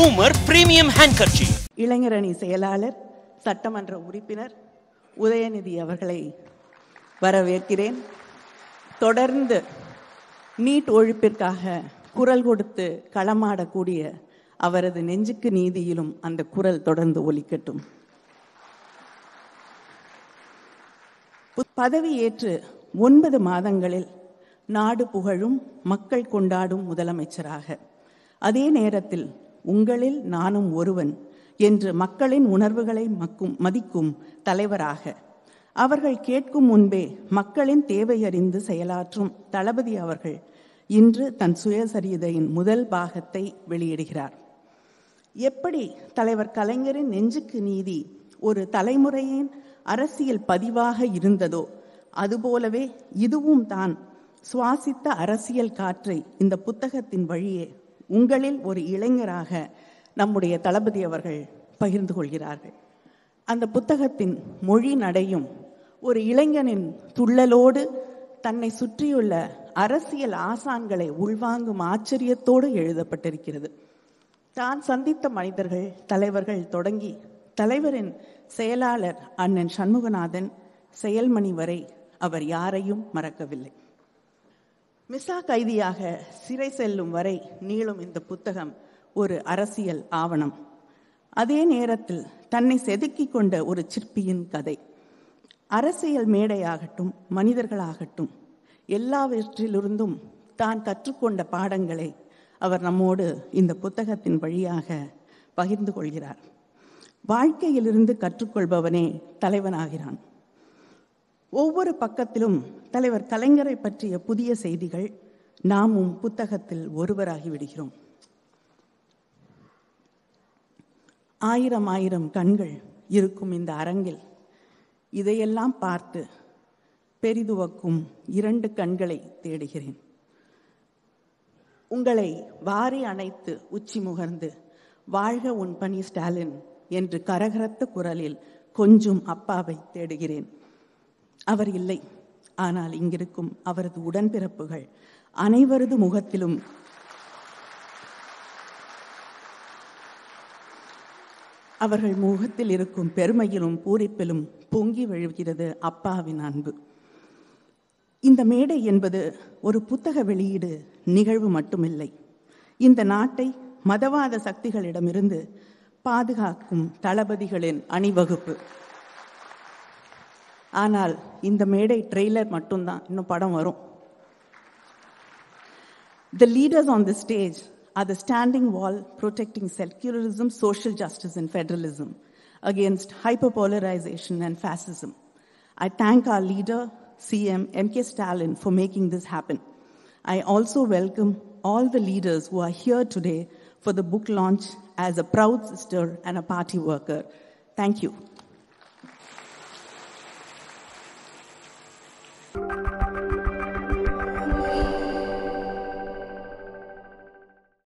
Humour premium ஹேண்ட்கர்ச்சி இளைஞரணி செயலாளர் சட்டமன்ற உறுப்பினர் உதயநிதி அவர்களை வரவேற்கிறேன் தொடர்ந்து நீட் ஒழிப்பிற்காக குரல் கொடுத்து களமாடக்கூடிய அவரது நெஞ்சுக்கு நீதியிலும் அந்த குரல் தொடர்ந்து ஒலிக்கட்டும் பதவி ஏற்று ஒன்பது மாதங்களில் நாடு புகழும் மக்கள் கொண்டாடும் முதலமைச்சராக அதே நேரத்தில் உங்களில் நானும் ஒருவன் என்று மக்களின் உணர்வுகளை மக்கும் மதிக்கும் தலைவராக அவர்கள் கேட்கும் முன்பே மக்களின் தேவையறிந்து செயலாற்றும் தளபதி அவர்கள் இன்று தன் சுயசரிதையின் முதல் பாகத்தை வெளியிடுகிறார் எப்படி தலைவர் கலைஞரின் நெஞ்சுக்கு நீதி ஒரு தலைமுறையின் அரசியல் பதிவாக இருந்ததோ அதுபோலவே இதுவும் தான் சுவாசித்த அரசியல் காற்றை இந்த புத்தகத்தின் வழியே உங்களில் ஒரு இளைஞராக நம்முடைய தளபதி அவர்கள் பகிர்ந்து கொள்கிறார்கள் அந்த புத்தகத்தின் மொழி நடையும் ஒரு இளைஞனின் துள்ளலோடு தன்னை சுற்றியுள்ள அரசியல் ஆசான்களை உள்வாங்கும் ஆச்சரியத்தோடு எழுதப்பட்டிருக்கிறது தான் சந்தித்த மனிதர்கள் தலைவர்கள் தொடங்கி தலைவரின் செயலாளர் அண்ணன் சண்முகநாதன் செயல்மணி வரை அவர் யாரையும் மறக்கவில்லை மிசா கைதியாக சிறை செல்லும் வரை நீளும் இந்த புத்தகம் ஒரு அரசியல் ஆவணம் அதே நேரத்தில் தன்னை செதுக்கிக் கொண்ட ஒரு சிற்பியின் கதை அரசியல் மேடையாகட்டும் மனிதர்களாகட்டும் எல்லாவற்றிலிருந்தும் தான் கற்றுக்கொண்ட பாடங்களை அவர் நம்மோடு இந்த புத்தகத்தின் வழியாக பகிர்ந்து கொள்கிறார் வாழ்க்கையிலிருந்து கற்றுக்கொள்பவனே தலைவனாகிறான் ஒவ்வொரு பக்கத்திலும் தலைவர் கலைஞரை பற்றிய புதிய செய்திகள் நாமும் புத்தகத்தில் ஒருவராகி விடுகிறோம் ஆயிரம் ஆயிரம் கண்கள் இருக்கும் இந்த அரங்கில் இதையெல்லாம் பார்த்து பெரிதுவக்கும் இரண்டு கண்களை தேடுகிறேன் உங்களை வாரி அணைத்து உச்சி முகர்ந்து வாழ்க உன் பணி ஸ்டாலின் என்று கரகரத்த குரலில் கொஞ்சம் அப்பாவை தேடுகிறேன் அவர் இல்லை ஆனால் இங்கிருக்கும் அவரது உடன்பிறப்புகள் அனைவரது முகத்திலும் அவர்கள் முகத்தில் இருக்கும் பெருமையிலும் பூரிப்பிலும் பொங்கி விழுகிறது அப்பாவின் அன்பு இந்த மேடை என்பது ஒரு புத்தக வெளியீடு நிகழ்வு மட்டுமில்லை இந்த நாட்டை மதவாத சக்திகளிடமிருந்து பாதுகாக்கும் தளபதிகளின் அணிவகுப்பு ஆனால் இந்த மேடை ட்ரெய்லர் மட்டும்தான் இன்னும் படம் வரும் The leaders on the stage are the standing wall protecting secularism, social justice, and federalism against hyperpolarization and fascism. I thank our leader, CM MK Stalin, for making this happen. I also welcome all the leaders who are here today for the book launch as a proud sister and a party worker. Thank you.